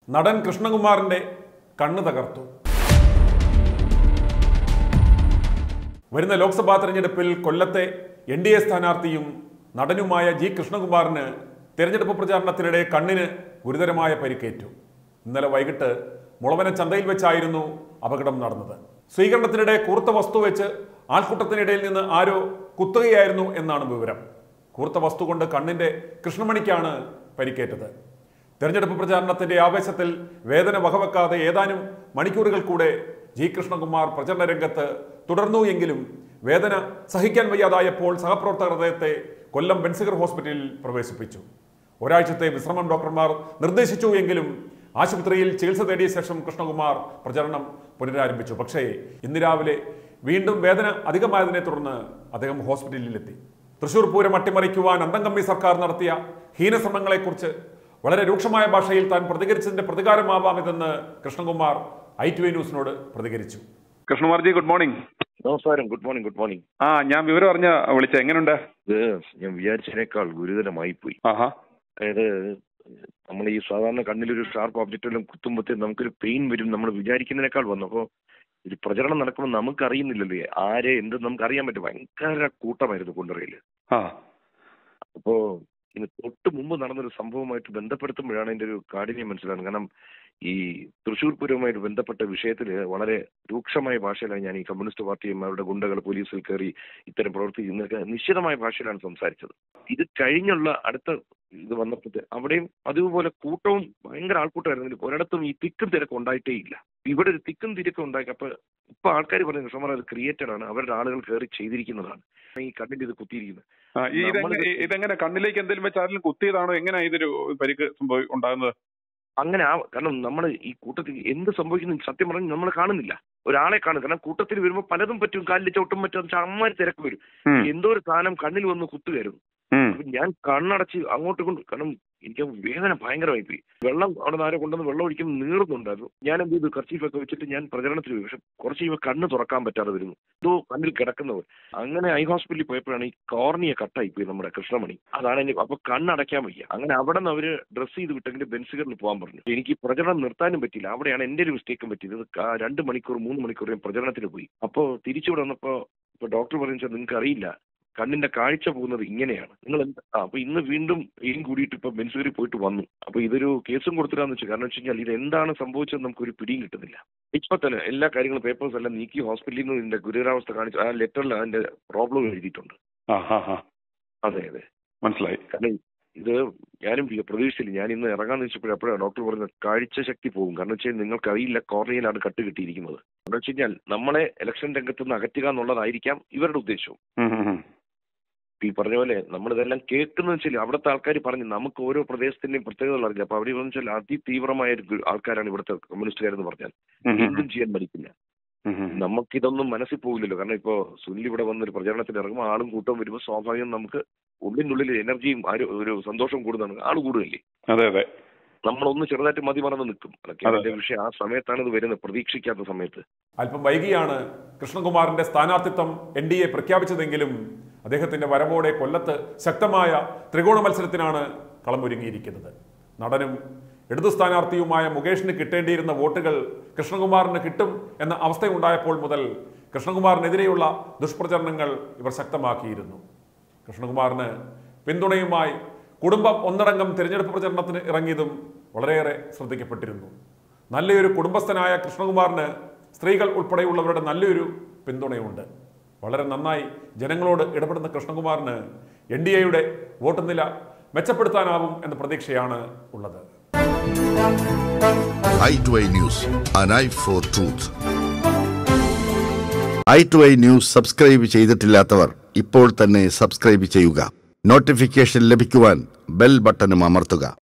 നടൻ കൃഷ്ണകുമാറിന്റെ കണ്ണ് തകർത്തു വരുന്ന ലോക്സഭാ തെരഞ്ഞെടുപ്പിൽ കൊല്ലത്തെ എൻ ഡി എ സ്ഥാനാർത്ഥിയും നടനുമായ ജി കൃഷ്ണകുമാറിന് തെരഞ്ഞെടുപ്പ് പ്രചാരണത്തിനിടെ കണ്ണിന് ഗുരുതരമായ പരിക്കേറ്റു ഇന്നലെ വൈകിട്ട് മുളവന ചന്തയിൽ വെച്ചായിരുന്നു അപകടം നടന്നത് സ്വീകരണത്തിനിടെ കൂർത്ത വസ്തു വെച്ച് ആൾക്കൂട്ടത്തിനിടയിൽ നിന്ന് ആരോ കുത്തുകയായിരുന്നു എന്നാണ് വിവരം കൂർത്ത വസ്തു കൊണ്ട് കണ്ണിന്റെ കൃഷ്ണമണിക്കാണ് പരിക്കേറ്റത് തെരഞ്ഞെടുപ്പ് പ്രചാരണത്തിന്റെ ആവേശത്തിൽ വേദന വകവെക്കാതെ ഏതാനും മണിക്കൂറുകൾ കൂടെ ജി കൃഷ്ണകുമാർ പ്രചരണ രംഗത്ത് തുടർന്നു എങ്കിലും വേദന സഹിക്കാൻ വയ്യാതായപ്പോൾ സഹപ്രവർത്തകർ അദ്ദേഹത്തെ കൊല്ലം ബെൻസിഗർ ഹോസ്പിറ്റലിൽ പ്രവേശിപ്പിച്ചു ഒരാഴ്ചത്തെ വിശ്രമം ഡോക്ടർമാർ നിർദ്ദേശിച്ചു എങ്കിലും ആശുപത്രിയിൽ ചികിത്സ തേടിയ ശേഷം കൃഷ്ണകുമാർ പ്രചരണം പുനരാരംഭിച്ചു പക്ഷേ ഇന്ന് രാവിലെ വീണ്ടും വേദന അധികമായതിനെ തുടർന്ന് അദ്ദേഹം ഹോസ്പിറ്റലിലെത്തി തൃശൂർ പൂരം അട്ടിമറിക്കുവാൻ അന്തംകമ്മി സർക്കാർ നടത്തിയ ഹീനശ്രമങ്ങളെക്കുറിച്ച് വളരെ രൂക്ഷമായ ഭാഷയിൽ താൻ പ്രതികരിച്ചതിന്റെ പ്രതികാരമാവാമിതെന്ന് കൃഷ്ണകുമാർ ഐ ടി ന്യൂസിനോട് പ്രതികരിച്ചു കൃഷ്ണകുമാർജി ഗുഡ് മോർണിംഗ് നമസ്കാരം ഗുഡ് മോർണിംഗ് ഗുഡ് മോർണിംഗ് ആ ഞാൻ വിവരം അറിഞ്ഞ വിളിച്ച എങ്ങനെയുണ്ട് ഇത് ഞാൻ വിചാരിച്ചതിനേക്കാൾ ഗുരുതരമായി പോയി ആഹാ അതായത് നമ്മൾ ഈ സാധാരണ കണ്ണിലൊരു ഷാർപ്പ് ഒബ്ജക്റ്റ് എല്ലാം കുത്തുമ്പോഴത്തേ നമുക്കൊരു പെയിൻ വരും നമ്മൾ വിചാരിക്കുന്നതിനേക്കാൾ വന്നു അപ്പോൾ ഒരു പ്രചരണം നടക്കുമ്പോൾ നമുക്കറിയുന്നില്ലല്ലോ ആരെ എന്ത് നമുക്ക് അറിയാൻ പറ്റും ഭയങ്കര കൂട്ടമായിരുന്നു കുണ്ടറയില് ആ അപ്പോ ഇന്ന് തൊട്ട് മുമ്പ് നടന്നൊരു സംഭവമായിട്ട് ബന്ധപ്പെടുത്തുമ്പോഴാണ് അതിന്റെ ഒരു കാഠിന്യം മനസ്സിലാകുന്നത് കാരണം ഈ തൃശ്ശൂർ പൂരവുമായിട്ട് ബന്ധപ്പെട്ട വിഷയത്തിൽ വളരെ രൂക്ഷമായ ഭാഷയിലാണ് ഞാൻ ഈ കമ്മ്യൂണിസ്റ്റ് പാർട്ടിയും അവരുടെ ഗുണ്ടകൾ പോലീസിൽ കയറി ഇത്തരം പ്രവർത്തിക്കുന്നതൊക്കെ നിശ്ചിതമായ ഭാഷയിലാണ് സംസാരിച്ചത് ഇത് കഴിഞ്ഞുള്ള അടുത്ത ഇത് വന്നപ്പോഴത്തെ അവിടെയും അതുപോലെ കൂട്ടവും ഭയങ്കര ആൾക്കൂട്ടമായിരുന്നു ഒരിടത്തും ഈ തിക്കും തിരക്കും ഉണ്ടായിട്ടേ ഇല്ല ഇവിടെ ഒരു തിക്കും തിരക്കും ഉണ്ടാക്കി അപ്പൊ ഇപ്പൊ ആൾക്കാർ പറയുന്നത് കൃഷ്ണമാർ അത് ക്രിയേറ്റഡ് ആണ് അവരുടെ ആളുകൾ കയറി ചെയ്തിരിക്കുന്നതാണ് ഈ കണ്ണിന്റെ ഇത് കുത്തിയിരിക്കുന്നത് ആ, ഈ ഇതെങ്ങനെ നമ്മളിത് ഇതെങ്ങനെ കണ്ണിലേക്ക് എന്തെങ്കിലും വെച്ച് ആരെങ്കിലും കുത്തിയതാണോ എങ്ങനെ ഇതൊരു പരിക്ക് സംഭവം ഉണ്ടാകുന്നത് അങ്ങനെ ആ കാരണം നമ്മൾ ഈ കൂട്ടത്തിൽ എന്ത് സംഭവിക്കുന്നു സത്യം പറഞ്ഞാൽ നമ്മൾ കാണുന്നില്ല ഒരാളെ കാണും കാരണം കൂട്ടത്തിൽ വരുമ്പോൾ പലതും പറ്റും കാലിൽ ചവിട്ടും പറ്റും അമ്മാരി തിരക്ക് വരും ഉം, എന്തോ ഒരു സാധനം കണ്ണിൽ വന്ന് കുത്തുകയായിരുന്നു ഉം. അപ്പൊ ഞാൻ കണ്ണടച്ച് അങ്ങോട്ട് കൊണ്ട് കാരണം എനിക്ക് വേദന ഭയങ്കരമായി പോയി വെള്ളം അവിടെ നിന്ന് ആരോ കൊണ്ടുവന്ന് വെള്ളം ഒഴിക്കും നീറുന്നുണ്ടായിരുന്നു ഞാൻ എന്ത് ചെയ്തു കർച്ചീഫൊക്കെ വെച്ചിട്ട് ഞാൻ പ്രചരണത്തിൽ പോയി പക്ഷെ കുറച്ച് കഴിയുമ്പോൾ കണ്ണ് തുറക്കാൻ പറ്റാതെ വരുന്നു എന്തോ കണ്ണിൽ കിടക്കുന്നവർ അങ്ങനെ ഐ ഹോസ്പിറ്റലിൽ പോയപ്പോഴാണ് ഈ കോർണിയ കട്ടായി പോയി നമ്മുടെ കൃഷ്ണമണി അതാണ് എനിക്ക് അപ്പൊ കണ്ണടയ്ക്കാൻ വയ്യ അങ്ങനെ അവിടെ നിന്ന് അവര് ഡ്രസ്സ് ചെയ്ത് വിട്ടെങ്കിൽ ബെൻസുകളിൽ പോകാൻ പറഞ്ഞു എനിക്ക് ഈ പ്രചരണം നിർത്താനും പറ്റിയില്ല അവിടെയാണ് എന്റെ ഒരു മിസ്റ്റേക്കും പറ്റിയത് ഇത് ക- രണ്ട് മണിക്കൂർ മൂന്ന് മണിക്കൂർ ഞാൻ പ്രചരണത്തിന് പോയി അപ്പോൾ തിരിച്ചു വന്നപ്പോ ഇപ്പൊ ഡോക്ടർ പറഞ്ഞു നിങ്ങൾക്ക് അറിയില്ല കണ്ണിന്റെ കാഴ്ച പോകുന്നത് ഇങ്ങനെയാണ് നിങ്ങൾ എന്ത് ആ, അപ്പൊ ഇന്ന് വീണ്ടും പെയിൻ കൂടിയിട്ട് ഇപ്പൊ ബെൻസൂരി പോയിട്ട് വന്നു അപ്പൊ ഇതൊരു കേസും കൊടുത്തിട്ടാന്ന് വെച്ചു കാരണം വെച്ച് കഴിഞ്ഞാൽ ഇത് എന്താണ് സംഭവിച്ചത് നമുക്ക് ഒരു പിടിയും കിട്ടുന്നില്ല ഇപ്പൊ തന്നെ എല്ലാ കാര്യങ്ങളും പേപ്പേഴ്സ് എല്ലാം നീക്കി ഹോസ്പിറ്റലിൽ നിന്ന് ഇതിന്റെ ഗുരുതരാവസ്ഥ കാണിച്ചു ആ ലെറ്ററിൽ അതിന്റെ പ്രോബ്ലം എഴുതിയിട്ടുണ്ട് ആ ആ ആ അതെ അതെ മനസ്സിലായി കാരണം ഇത് ഞാനും വി- പ്രതീക്ഷിച്ചില്ല ഞാൻ ഇന്ന് ഇറങ്ങാൻ വെച്ചപ്പോഴും അപ്പോഴാണ് ഡോക്ടർ പറഞ്ഞത് കാഴ്ച ശക്തി പോകും കാരണം വെച്ച് കഴിഞ്ഞാൽ നിങ്ങൾക്ക് അറിയില്ല കോർണിയയിലാണ് കട്ട് കിട്ടിയിരിക്കുന്നത് കാരണം വെച്ച് കഴിഞ്ഞാൽ നമ്മളെ ഇലക്ഷൻ രംഗത്ത് നിന്ന് അകറ്റുക എന്നുള്ളതായിരിക്കാം ഇവരുടെ ഉദ്ദേശവും ഉം, ഉം, ഉം. ഈ പറഞ്ഞ പോലെ നമ്മൾ ഇതെല്ലാം കേൾക്കുന്ന വെച്ചാൽ അവിടുത്തെ ആൾക്കാർ പറഞ്ഞു നമുക്ക് ഓരോ പ്രദേശത്തിന്റെയും പ്രത്യേകതകൾ അറിയില്ല അപ്പൊ അവിടെ വെച്ചാൽ അതിതീവ്രമായ ഒരു ഗ്രൂ- ആൾക്കാരാണ് ഇവിടുത്തെ കമ്മ്യൂണിസ്റ്റുകാരെന്ന് പറഞ്ഞാൽ ഉം, ഉം, എന്തും ചെയ്യാൻ മടിക്കില്ല ഉം, ഉം. നമുക്കിതൊന്നും മനസ്സിൽ പോകില്ലല്ലോ കാരണം ഇപ്പോ സുനിൽ ഇവിടെ വന്നൊരു പ്രചരണത്തിന് ഇറങ്ങുമ്പോൾ ആളും കൂട്ടവും വരുമ്പോൾ സ്വാഭാവികം നമുക്ക് ഉള്ളിനുള്ളിൽ എനർജിയും ആരോ- ഒരു സന്തോഷം കൂടുന്നതാണ് ആൾ കൂടുകയല്ലേ അതെ അതെ നമ്മളൊന്ന് ചെറുതായിട്ട് മതി മറന്ന് നിൽക്കും അതൊക്കെ അതെ. അതിന്റെ വിഷയം ആ സമയത്താണ് ഇത് വരുന്നത് പ്രതീക്ഷിക്കാത്ത സമയത്ത് അല്പം വൈകിയാണ് കൃഷ്ണകുമാറിന്റെ സ്ഥാനാർത്ഥിത്വം എൻ ഡി എ പ്രഖ്യാപിച്ചതെങ്കിലും അദ്ദേഹത്തിന്റെ വരവോടെ കൊല്ലത്ത് ശക്തമായ ത്രികോണ മത്സരത്തിനാണ് കളമൊരുങ്ങിയിരിക്കുന്നത് നടനും ഇടതു സ്ഥാനാർത്ഥിയുമായ മുകേഷിന് കിട്ടേണ്ടിയിരുന്ന വോട്ടുകൾ കൃഷ്ണകുമാറിന് കിട്ടും എന്ന അവസ്ഥയുണ്ടായപ്പോൾ മുതൽ കൃഷ്ണകുമാറിനെതിരെയുള്ള ദുഷ്പ്രചരണങ്ങൾ ഇവർ ശക്തമാക്കിയിരുന്നു കൃഷ്ണകുമാറിന് പിന്തുണയുമായി കുടുംബം ഒന്നടങ്കം തിരഞ്ഞെടുപ്പ് പ്രചരണത്തിന് ഇറങ്ങിയതും വളരെയേറെ ശ്രദ്ധിക്കപ്പെട്ടിരുന്നു നല്ലൊരു കുടുംബസ്ഥനായ കൃഷ്ണകുമാറിന് സ്ത്രീകൾ ഉൾപ്പെടെയുള്ളവരുടെ നല്ലൊരു പിന്തുണയുണ്ട് വളരെ നന്നായി ജനങ്ങളോട് ഇടപെടുന്ന കൃഷ്ണകുമാറിന് എൻ ഡി എയുടെ വോട്ട് നില മെച്ചപ്പെടുത്താനാവും എന്ന പ്രതീക്ഷയാണ് ഉള്ളത് i2i News, an eye for truth. i2i news subscribe ചെയ്തിട്ടില്ലാത്തവർ ഇപ്പോൾ തന്നെ സബ്സ്ക്രൈബ് ചെയ്യുക നോട്ടിഫിക്കേഷൻ ലഭിക്കുവാൻ ബെൽ ബട്ടണും അമർത്തുക